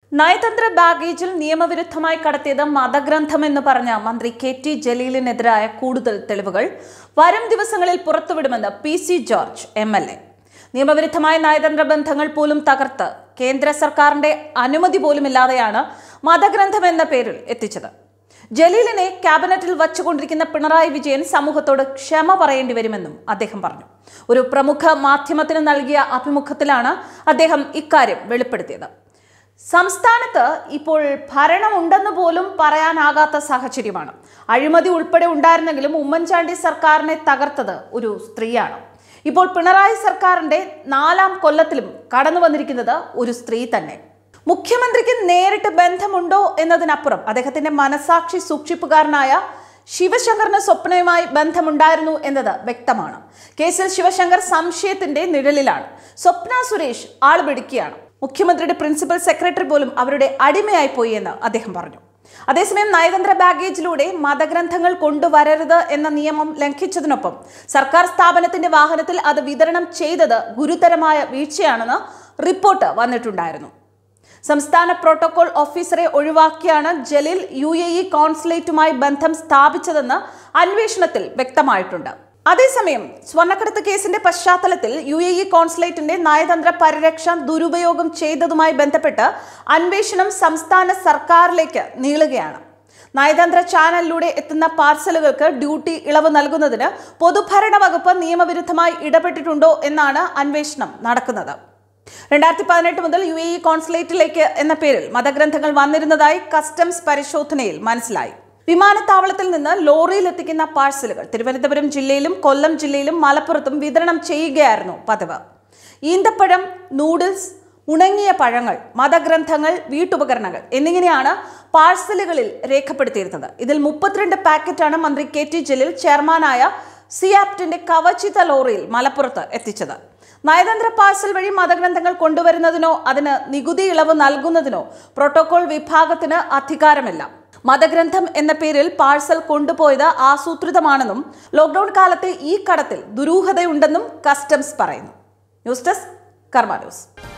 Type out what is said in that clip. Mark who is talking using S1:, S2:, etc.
S1: നയതന്ത്ര ബാഗേജിൽ നിയമവിരുദ്ധമായി കടത്തിയത് മതഗ്രന്ഥം എന്ന് പറഞ്ഞ മന്ത്രി കെ ടി ജലീലിനെതിരായ കൂടുതൽ തെളിവുകൾ വരും ദിവസങ്ങളിൽ പുറത്തുവിടുമെന്ന് P C George M L A നിയമവിരുദ്ധമായ നയതന്ത്ര ബന്ധങ്ങൾ പോലും തകർത്ത് കേന്ദ്ര സർക്കാരിന്റെ അനുമതി പോലുമില്ലാതെയാണ് മതഗ്രന്ഥം എന്ന പേരിൽ എത്തിച്ചത് ജലീലിനെ ക്യാബിനറ്റിൽ വച്ചുകൊണ്ടിരിക്കുന്ന പിണറായി വിജയൻ സമൂഹത്തോട് ക്ഷമ പറയേണ്ടി വരുമെന്നും അദ്ദേഹം പറഞ്ഞു ഒരു പ്രമുഖ മാധ്യമത്തിന് നൽകിയ അഭിമുഖത്തിലാണ് അദ്ദേഹം ഇക്കാര്യം വെളിപ്പെടുത്തിയത് സംസ്ഥാനത്ത് ഇപ്പോൾ ഭരണമുണ്ടെന്ന് പോലും പറയാനാകാത്ത സാഹചര്യമാണ് അഴിമതി ഉൾപ്പെടെ ഉണ്ടായിരുന്നെങ്കിലും ഉമ്മൻചാണ്ടി സർക്കാരിനെ തകർത്തത് ഒരു സ്ത്രീയാണ് ഇപ്പോൾ പിണറായി സർക്കാരിന്റെ നാലാം കൊല്ലത്തിലും കടന്നു വന്നിരിക്കുന്നത് ഒരു സ്ത്രീ തന്നെ മുഖ്യമന്ത്രിക്ക് നേരിട്ട് ബന്ധമുണ്ടോ എന്നതിനപ്പുറം അദ്ദേഹത്തിന്റെ മനസാക്ഷി സൂക്ഷിപ്പുകാരനായ ശിവശങ്കറിന് സ്വപ്നയുമായി ബന്ധമുണ്ടായിരുന്നു എന്നത് വ്യക്തമാണ് കേസിൽ ശിവശങ്കർ സംശയത്തിന്റെ നിഴലിലാണ് സ്വപ്ന സുരേഷ് ആളുപിടിക്കുകയാണ് മുഖ്യമന്ത്രിയുടെ പ്രിൻസിപ്പൽ സെക്രട്ടറി പോലും അവരുടെ അടിമയായി പോയി എന്ന് അദ്ദേഹം പറഞ്ഞു അതേസമയം നയതന്ത്ര ബാഗേജിലൂടെ മതഗ്രന്ഥങ്ങൾ കൊണ്ടുവരരുത് എന്ന നിയമം ലംഘിച്ചതിനൊപ്പം സർക്കാർ സ്ഥാപനത്തിന്റെ വാഹനത്തിൽ അത് വിതരണം ചെയ്തത് ഗുരുതരമായ വീഴ്ചയാണെന്ന് റിപ്പോർട്ട് വന്നിട്ടുണ്ടായിരുന്നു സംസ്ഥാന പ്രോട്ടോകോൾ ഓഫീസറെ ഒഴിവാക്കിയാണ് ജലീൽ യു എ ഇ കോൺസുലേറ്റുമായി ബന്ധം സ്ഥാപിച്ചതെന്ന് അന്വേഷണത്തിൽ വ്യക്തമായിട്ടുണ്ട് അതേസമയം സ്വർണ്ണക്കടത്ത് കേസിന്റെ പശ്ചാത്തലത്തിൽ യു എ ഇ കോൺസുലേറ്റിന്റെ നയതന്ത്ര പരിരക്ഷ ദുരുപയോഗം ചെയ്തതുമായി ബന്ധപ്പെട്ട് അന്വേഷണം സംസ്ഥാന സർക്കാരിലേക്ക് നീളുകയാണ് നയതന്ത്ര ചാനലിലൂടെ എത്തുന്ന പാർസലുകൾക്ക് ഡ്യൂട്ടി ഇളവ് നൽകുന്നതിന് പൊതുഭരണ വകുപ്പ് നിയമവിരുദ്ധമായി ഇടപെട്ടിട്ടുണ്ടോ എന്നാണ് അന്വേഷണം നടക്കുന്നത് രണ്ടായിരത്തി പതിനെട്ട് മുതൽ യു എ ഇ കോൺസുലേറ്റിലേക്ക് എന്ന പേരിൽ മതഗ്രന്ഥങ്ങൾ വന്നിരുന്നതായി കസ്റ്റംസ് പരിശോധനയിൽ മനസ്സിലായി വിമാനത്താവളത്തിൽ നിന്ന് ലോറിയിൽ എത്തിക്കുന്ന പാഴ്സലുകൾ തിരുവനന്തപുരം ജില്ലയിലും കൊല്ലം ജില്ലയിലും മലപ്പുറത്തും വിതരണം ചെയ്യുകയായിരുന്നു പതിവ് ഈന്തപ്പഴം നൂഡിൽസ് ഉണങ്ങിയ പഴങ്ങൾ മതഗ്രന്ഥങ്ങൾ വീട്ടുപകരണങ്ങൾ എന്നിങ്ങനെയാണ് പാഴ്സലുകളിൽ രേഖപ്പെടുത്തിയിരുന്നത് ഇതിൽ മുപ്പത്തിരണ്ട് പാക്കറ്റാണ് മന്ത്രി കെ ടി ജലീൽ ചെയർമാനായ സിയാപ്റ്റിന്റെ കവചിത ലോറിയിൽ മലപ്പുറത്ത് എത്തിച്ചത് നയതന്ത്ര പാഴ്സൽ വഴി മതഗ്രന്ഥങ്ങൾ കൊണ്ടുവരുന്നതിനോ അതിന് നികുതി ഇളവ് നൽകുന്നതിനോ പ്രോട്ടോകോൾ വിഭാഗത്തിന് അധികാരമില്ല മതഗ്രന്ഥം എന്ന പേരിൽ പാഴ്സൽ കൊണ്ടുപോയത് ആസൂത്രിതമാണെന്നും ലോക്ഡൌൺ കാലത്തെ ഈ കടത്തിൽ ദുരൂഹതയുണ്ടെന്നും കസ്റ്റംസ് പറയുന്നു ന്യൂസ് ഡെസ്ക് കർമ്മ ന്യൂസ്